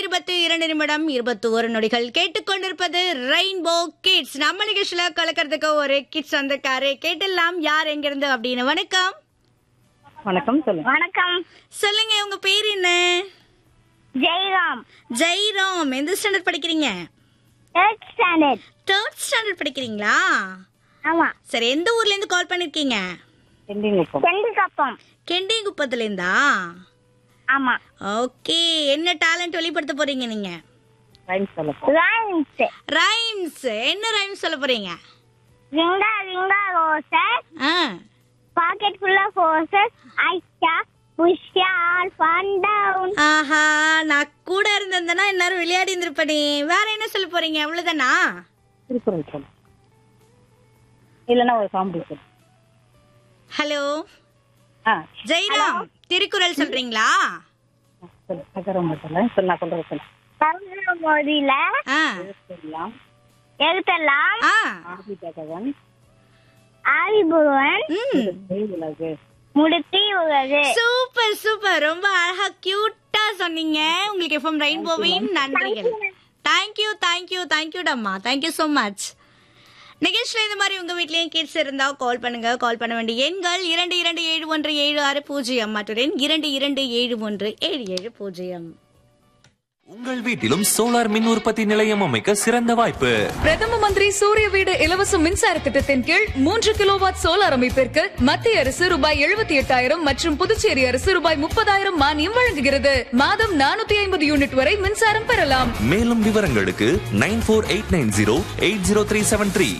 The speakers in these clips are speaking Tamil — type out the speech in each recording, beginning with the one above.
இருபத்தி இரண்டு நிமிடம் இருபத்தி ஒரு நொடிகள் கேட்டுக்கொண்டிருப்பது ரெயின்போ கிட்ஸ் நம்ம நிகழ்ச்சியில கலக்கிறதுக்கு ஒரு கிட்ஸ் வந்திருக்காரு கேட்டெல்லாம் யார் எங்கிருந்து அப்படின்னு வணக்கம் வணக்கம் சொல்லுங்க வணக்கம் சொல்லுங்க உங்க பேர் என்ன ஜெயராம் ஜெய்ராம் எந்த ஸ்டாண்டர்ட் படிக்கிறீங்க தேர்ட் ஸ்டாண்டர்ட் தேர்ட் ஸ்டாண்டர்ட் படிக்கிறீங்களா ஆமா சரி எந்த ஊர்ல இருந்து கால் பண்ணிருக்கீங்க செண்டிங்குப்பம் செண்டிகப்பம் கெண்டிங்குப்பத்துல இருந்தா ஆமா ஓகே என்ன டேலண்ட் வெளிப்படுத்த போறீங்க நீங்க ரைம் சொல்ல ரைம்ஸ் ரைம்ஸ் என்ன ரைம்ஸ் சொல்ல போறீங்க ring a ring a roses a pocket full of roses ஐஷா புஷ்யா ஆல் ஃபன் டவுன் ஆஹா நான் கூட இருந்திருந்தேன்னா எல்லாரும் விளையாடி இருந்திருப்பனே வேற என்ன சொல்ல போறீங்க அவ்வளவுதானா திருக்குறள் சொல்லு இல்லைன்னா ஒரு காமெடி சொல்லு ஹலோ ஆ ஜெயராம் திருக்குறள் சொல்றீங்களா சொல்லு சக்கரம் சொல்லு சொல்லு நான் சொல்றது சொல்லு கருண மொழியில ஆ சொல்லலாம் எழுத்தெல்லாம் ஆ ஆதி பகவன் ஆதிபுருவன் ம் உலகு முடுத்தி உலகு சூப்பர் சூப்பர் ரொம்ப அழகா கியூட்டா சொன்னீங்க உங்களுக்கு எஃப்எம் ரெயின்போவின் நன்றிகள் தேங்க்யூ தேங்க்யூ தேங்க்யூ டம்மா தேங்க்யூ ஸோ மச் நிகழ்ச்சியில் இந்த மாதிரி உங்க வீட்லயும் கிட்ஸ் இருந்தா கால் பண்ணுங்க கால் பண்ண வேண்டிய எண்கள் இரண்டு இரண்டு ஏழு ஒன்று ஏழு ஆறு பூஜ்ஜியம் மற்றும் இரண்டு இரண்டு ஏழு ஒன்று ஏழு ஏழு பூஜ்ஜியம் உங்கள் வீட்டிலும் சோலார் மின் உற்பத்தி நிலையம் அமைக்க சிறந்த வாய்ப்பு பிரதம மந்திரி சூரிய வீடு இலவச மின்சார திட்டத்தின் கீழ் மூன்று கிலோவாட் சோலார் அமைப்பிற்கு மத்திய அரசு ரூபாய் எழுபத்தி எட்டாயிரம் மற்றும் புதுச்சேரி அரசு ரூபாய் முப்பதாயிரம் மானியம் வழங்குகிறது மாதம் நானூத்தி ஐம்பது யூனிட் வரை மின்சாரம் பெறலாம் மேலும் விவரங்களுக்கு nine four eight nine zero eight zero three seven three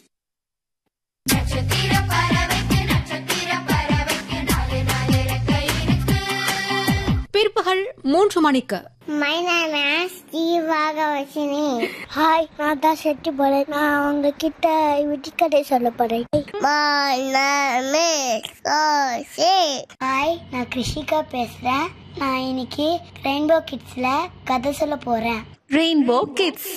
பிற்பகல் மூன்று மணிக்கு மை நேம் இஸ் ஜீவாகவசினி ஹாய் நான் தான் செட்டு போறேன் நான் உங்ககிட்ட விட்டிக்கதை சொல்ல போறேன் மை நேம் இஸ் ஹாய் நான் கிருஷிகா பேசுறேன் நான் இன்னைக்கு ரெயின்போ கிட்ஸ்ல கதை சொல்ல போறேன் ரெயின்போ கிட்ஸ்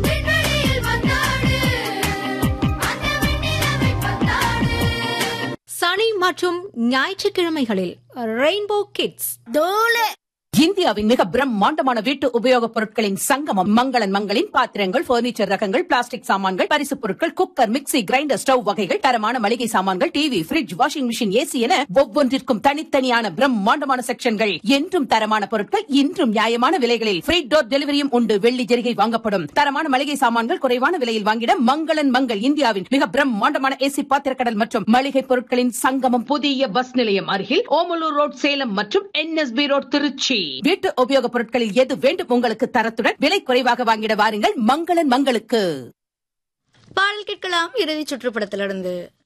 சனி மற்றும் ஞாயிற்றுக்கிழமைகளில் ரெயின்போ கிட்ஸ் இந்தியாவின் மிக பிரம்மாண்டமான வீட்டு உபயோகப் பொருட்களின் சங்கமம் மங்களன் மங்களின் பாத்திரங்கள் பர்னிச்சர் ரகங்கள் பிளாஸ்டிக் சாமான்கள் பரிசுப் பொருட்கள் குக்கர் மிக்ஸி கிரைண்டர் ஸ்டவ் வகைகள் தரமான மளிகை சாமான்கள் TV fridge washing machine AC என ஒவ்வொன்றிற்கும் தனித்தனியான பிரம்மாண்டமான செக்ஷன்கள் என்றும் தரமான பொருட்கள் இன்றும் நியாயமான விலைகளில் ஃப்ரீ டோர் டெலிவரியும் உண்டு வெள்ளி ஜெரிகை வாங்கப்படும் தரமான மளிகை சாமான்கள் குறைவான விலையில் வாங்கிட மங்களன் மங்கள் இந்தியாவின் மிக பிரம்மாண்டமான ஏசி பாத்திரக்கடல் மற்றும் மளிகை பொருட்களின் சங்கமம் புதிய பஸ் நிலையம் அருகில் ஓமலூர் ரோட் சேலம் மற்றும் என்எஸ்பி ரோட் திருச்சி வீட்டு உபயோகப் பொருட்களில் எது வேண்டும் உங்களுக்கு தரத்துடன் விலை குறைவாக வாங்கிட வாருங்கள் மங்களன் மங்களுக்கு பாடல் கேட்கலாம் இறுதி சுற்றுப்படத்திலிருந்து